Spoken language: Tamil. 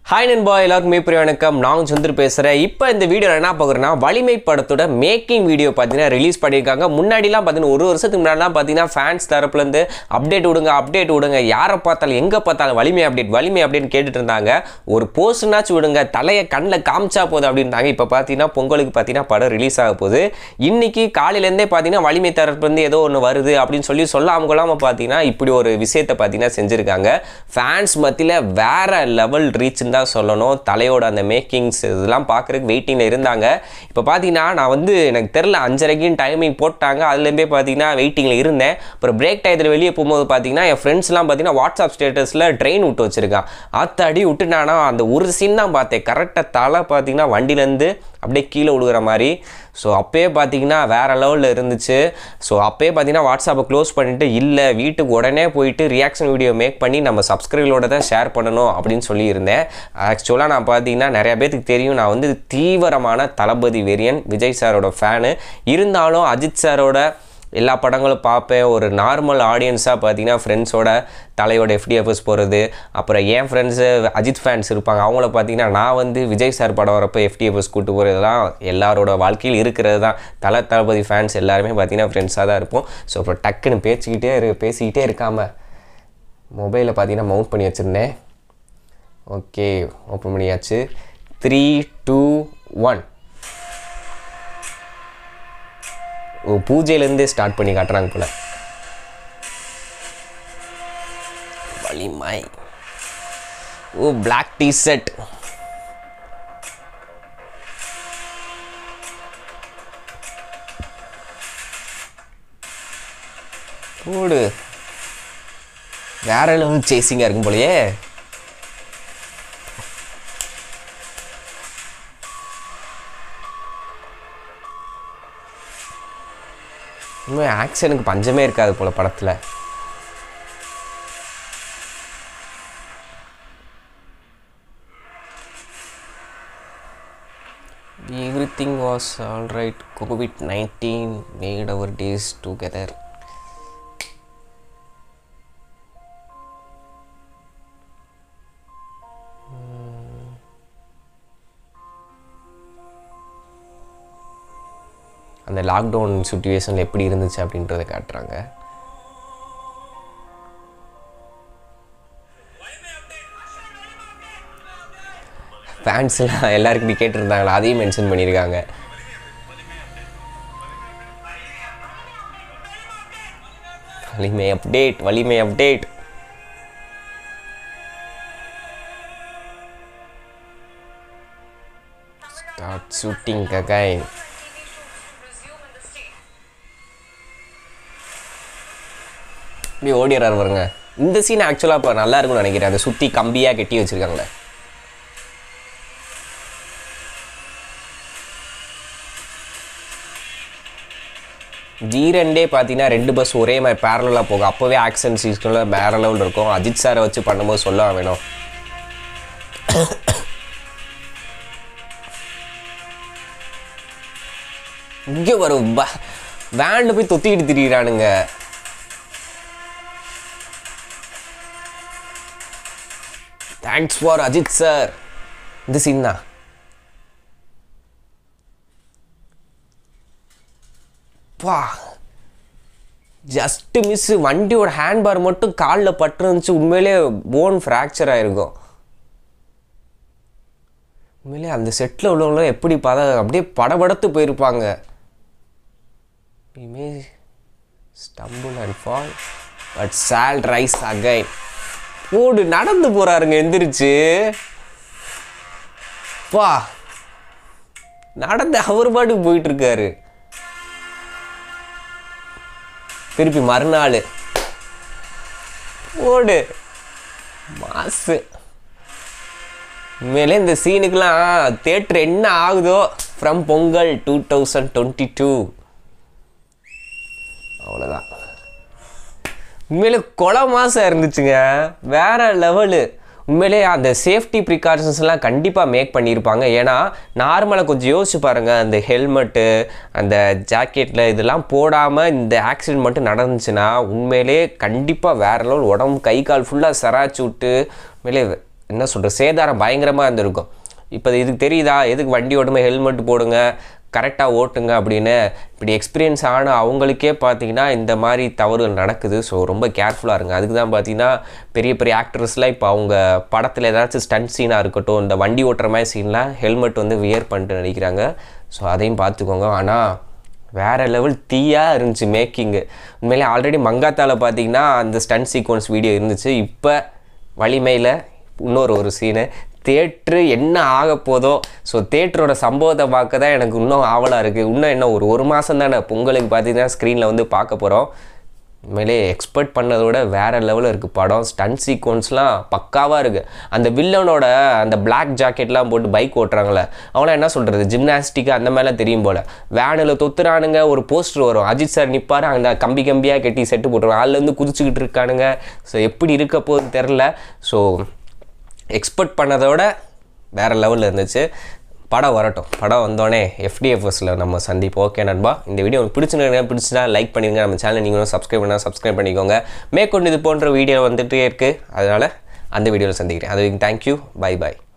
ஹாய் நண்பா எல்லாருக்குமே பெரிய வணக்கம் நான் சந்திர பேசுகிறேன் இப்போ இந்த வீடியோ என்ன பார்க்குறேன்னா வலிமை படத்தோட மேக்கிங் வீடியோ பார்த்தீங்கன்னா ரிலீஸ் பண்ணியிருக்காங்க முன்னாடிலாம் பார்த்தீங்கன்னா ஒரு வருஷத்துக்கு முன்னாடிலாம் பார்த்தீங்கன்னா ஃபேன்ஸ் தரப்புலேருந்து அப்டேட் விடுங்க அப்டேட் விடுங்க யாரை பார்த்தாலும் எங்கே பார்த்தாலும் வலிமை அப்டேட் வலிமை அப்படின்னு கேட்டுட்டு இருந்தாங்க ஒரு போஸ்ட்னாச்சும் விடுங்க தலையை கண்ணில் காமிச்சா போதும் அப்படின்றாங்க இப்போ பார்த்தீங்கன்னா பொங்கலுக்கு பார்த்தீங்கன்னா படம் ரிலீஸ் ஆக போகுது இன்னைக்கு காலையிலேருந்தே பார்த்தீங்கன்னா வலிமை தரப்புலேருந்து ஏதோ ஒன்று வருது அப்படின்னு சொல்லி சொல்லாமல் கொள்ளாமல் பார்த்தீங்கன்னா இப்படி ஒரு விஷயத்தை பார்த்தீங்கன்னா செஞ்சுருக்காங்க ஃபேன்ஸ் மத்தியில் வேற லெவல் ரீச்னு தான் சொல்லணும் தலையோட அந்த மேக்கிங்ஸ் இதெல்லாம் பார்க்குறதுக்கு வெயிட்டிங்கில் இருந்தாங்க இப்போ பார்த்தீங்கன்னா நான் வந்து எனக்கு தெரில அஞ்சரைக்குன்னு டைமிங் போட்டாங்க அதுலேருந்தே பார்த்தீங்கன்னா வெயிட்டிங்கில் இருந்தேன் அப்புறம் பிரேக் டயத்தில் வெளியே போகும்போது பார்த்தீங்கன்னா என் ஃப்ரெண்ட்ஸ்லாம் பார்த்தீங்கன்னா வாட்ஸ்அப் ஸ்டேட்டஸில் ட்ரெயின் விட்டு வச்சுருக்கான் அத்தாடி விட்டு நானா அந்த ஒரு சீன் தான் பார்த்தேன் கரெக்டாக தலை பார்த்தீங்கன்னா வண்டியிலேருந்து அப்படியே கீழே விழுகிற மாதிரி ஸோ அப்பயே பார்த்தீங்கன்னா வேறு லெவலில் இருந்துச்சு ஸோ அப்பயே பார்த்தீங்கன்னா வாட்ஸ்அப்பை க்ளோஸ் பண்ணிவிட்டு இல்லை வீட்டுக்கு உடனே போயிட்டு ரியாக்ஷன் வீடியோ மேக் பண்ணி நம்ம சப்ஸ்கிரைபரோட தான் ஷேர் பண்ணணும் அப்படின்னு சொல்லியிருந்தேன் ஆக்சுவலாக நான் பார்த்தீங்கன்னா நிறைய பேருக்கு தெரியும் நான் வந்து தீவிரமான தளபதி வெறியன் விஜய் சாரோட ஃபேனு இருந்தாலும் அஜித் சாரோட எல்லா படங்களும் பார்ப்பேன் ஒரு நார்மல் ஆடியன்ஸாக பார்த்தீங்கன்னா ஃப்ரெண்ட்ஸோட தலையோட எஃப்டிஎஃப்எஸ் போகிறது அப்புறம் என் ஃப்ரெண்ட்ஸு அஜித் ஃபேன்ஸ் இருப்பாங்க அவங்கள பார்த்தீங்கன்னா நான் வந்து விஜய் சார் படம் வரப்போ எஃப்டிஎஃப்எஸ் கூட்டு போகிறதுலாம் எல்லாரோட வாழ்க்கையில் இருக்கிறது தான் தல தளபதி ஃபேன்ஸ் எல்லாருமே பார்த்தீங்கன்னா ஃப்ரெண்ட்ஸாக தான் இருப்போம் ஸோ இப்போ டக்குன்னு பேசிக்கிட்டே இரு பேசிக்கிட்டே இருக்காம மொபைலில் பார்த்தீங்கன்னா மவுண்ட் பண்ணி வச்சுருந்தேன் ஓகே ஓப்பன் பண்ணியாச்சு த்ரீ டூ ஒன் ஓ பூஜையிலேருந்தே ஸ்டார்ட் பண்ணி காட்டுறாங்க போல வலிமை ஓ பிளாக் டி ஷர்ட் போடு வேற லெவல் சேசிங்காக இருக்கும் போலயே இன்னும் ஆக்ஷனுக்கு பஞ்சமே இருக்காது போல படத்தில் everything was all right COVID nineteen made our days together அந்த லாக்டவுன் சுச்சுவேஷனில் எப்படி இருந்துச்சு அப்படின்றத காட்டுறாங்க ஃபேன்ஸ்லாம் எல்லாருக்கும் கேட்டிருந்தாங்களா அதையும் மென்ஷன் பண்ணியிருக்காங்க வலிமை அப்டேட் வலிமை அப்டேட் ஸ்டார்ட் ஷூட்டிங் again இப்படி ஓடிடுறாரு பாருங்க இந்த சீன் ஆக்சுவலாக இப்போ நல்லா இருக்கும்னு நினைக்கிறேன் அதை சுற்றி கம்பியாக கட்டி வச்சுருக்காங்களே ஜீரண்டே பார்த்தீங்கன்னா ரெண்டு பஸ் ஒரே மாதிரி பேரலாக போகும் அப்போவே ஆக்ஷன் சீஸ்களில் வேற லெவல் இருக்கும் அஜித் சாரை வச்சு பண்ணும்போது சொல்ல வேணும் இங்கே வரும் வேனில் போய் தொத்திக்கிட்டு திரியிறானுங்க தேங்க்ஸ் ஃபார் அஜித் சார் இந்த சீன் தான் பா ஜஸ்ட் மிஸ் வண்டியோட ஹேண்ட்பார் மட்டும் காலில் பட்டுருந்துச்சு உண்மையிலே போன் ஃப்ராக்சர் ஆயிருக்கும் உண்மையிலே அந்த செட்டில் உள்ளவங்களும் எப்படி பத அப்படியே படபடத்து போயிருப்பாங்க I may stumble and fall but shall rise again ஓடு நடந்து போறாருங்க எந்திரிச்சு பா நடந்து அவர் பாட்டுக்கு போயிட்டு இருக்காரு திருப்பி மறுநாள் ஓடு மாசு உண்மையிலே இந்த சீனுக்கெலாம் தேட்டர் என்ன ஆகுதோ from Pongal two thousand twenty two அவ்வளோதான் உண்மையிலே கொலை மாதம் இருந்துச்சுங்க வேற லெவலு உண்மையிலே அந்த சேஃப்டி ப்ரிகாஷன்ஸ்லாம் கண்டிப்பாக மேக் பண்ணியிருப்பாங்க ஏன்னா நார்மலாக கொஞ்சம் யோசிச்சு பாருங்கள் அந்த ஹெல்மெட்டு அந்த ஜாக்கெட்டில் இதெல்லாம் போடாமல் இந்த ஆக்சிடென்ட் மட்டும் நடந்துச்சுன்னா உண்மையிலே கண்டிப்பாக வேற லெவல் உடம்பு கை கால் ஃபுல்லாக சராச்சு விட்டு உண்மையிலே என்ன சொல்கிறது சேதாரம் பயங்கரமாக இருந்திருக்கும் இப்போ இதுக்கு தெரியுதா எதுக்கு வண்டி ஓட்டுமே ஹெல்மெட் போடுங்க கரெக்டாக ஓட்டுங்க அப்படின்னு இப்படி எக்ஸ்பீரியன்ஸ் ஆன அவங்களுக்கே பார்த்தீங்கன்னா இந்த மாதிரி தவறுகள் நடக்குது ஸோ ரொம்ப கேர்ஃபுல்லாக இருங்க அதுக்கு தான் பார்த்தீங்கன்னா பெரிய பெரிய ஆக்டர்ஸ்லாம் இப்போ அவங்க படத்தில் ஏதாச்சும் ஸ்டண்ட் சீனாக இருக்கட்டும் இந்த வண்டி ஓட்டுற மாதிரி சீன்லாம் ஹெல்மெட் வந்து வியர் பண்ணிட்டு நடிக்கிறாங்க ஸோ அதையும் பார்த்துக்கோங்க ஆனால் வேறு லெவல் தீயாக இருந்துச்சு மேக்கிங்கு உண்மையிலே ஆல்ரெடி மங்காத்தால பார்த்தீங்கன்னா அந்த ஸ்டண்ட் சீக்வன்ஸ் வீடியோ இருந்துச்சு இப்போ வலிமையில் இன்னொரு ஒரு சீனு தேட்ரு என்ன ஆக போதோ ஸோ தேட்டரோட சம்பவத்தை பார்க்க தான் எனக்கு இன்னும் ஆவலாக இருக்குது இன்னும் என்ன ஒரு ஒரு மாதம் தானே பொங்கலுக்கு பார்த்தீங்கன்னா ஸ்க்ரீனில் வந்து பார்க்க போகிறோம் உண்மையிலே எக்ஸ்பெக்ட் பண்ணதை விட வேறு லெவலில் இருக்குது படம் ஸ்டண்ட் சீக்வன்ஸ்லாம் பக்காவாக இருக்குது அந்த வில்லனோட அந்த பிளாக் ஜாக்கெட்லாம் போட்டு பைக் ஓட்டுறாங்களே அவங்களாம் என்ன சொல்கிறது ஜிம்னாஸ்டிக் அந்த மாதிரிலாம் தெரியும் போல் வேனில் தொத்துறானுங்க ஒரு போஸ்டர் வரும் அஜித் சார் நிற்பார் அந்த கம்பி கம்பியாக கட்டி செட்டு போட்டுருவாங்க அதுலேருந்து குதிச்சுக்கிட்டு இருக்கானுங்க ஸோ எப்படி இருக்க போகுதுன்னு தெரில ஸோ எக்ஸ்பெக்ட் பண்ணதோட வேறு லெவலில் இருந்துச்சு படம் வரட்டும் படம் வந்தோடனே எஃப்டிஎஃப்எஸில் நம்ம சந்திப்போம் ஓகே நண்பா இந்த வீடியோ உங்களுக்கு பிடிச்சிருந்தா பிடிச்சினா லைக் பண்ணிடுங்க நம்ம சேனல் நீங்களும் சப்ஸ்கிரைப் பண்ணால் சப்ஸ்கிரைப் பண்ணிக்கோங்க மேற்கொண்டு இது போன்ற வீடியோ வந்துகிட்டே இருக்குது அதனால் அந்த வீடியோவில் சந்திக்கிறேன் அது வரைக்கும் தேங்க்யூ பை பாய்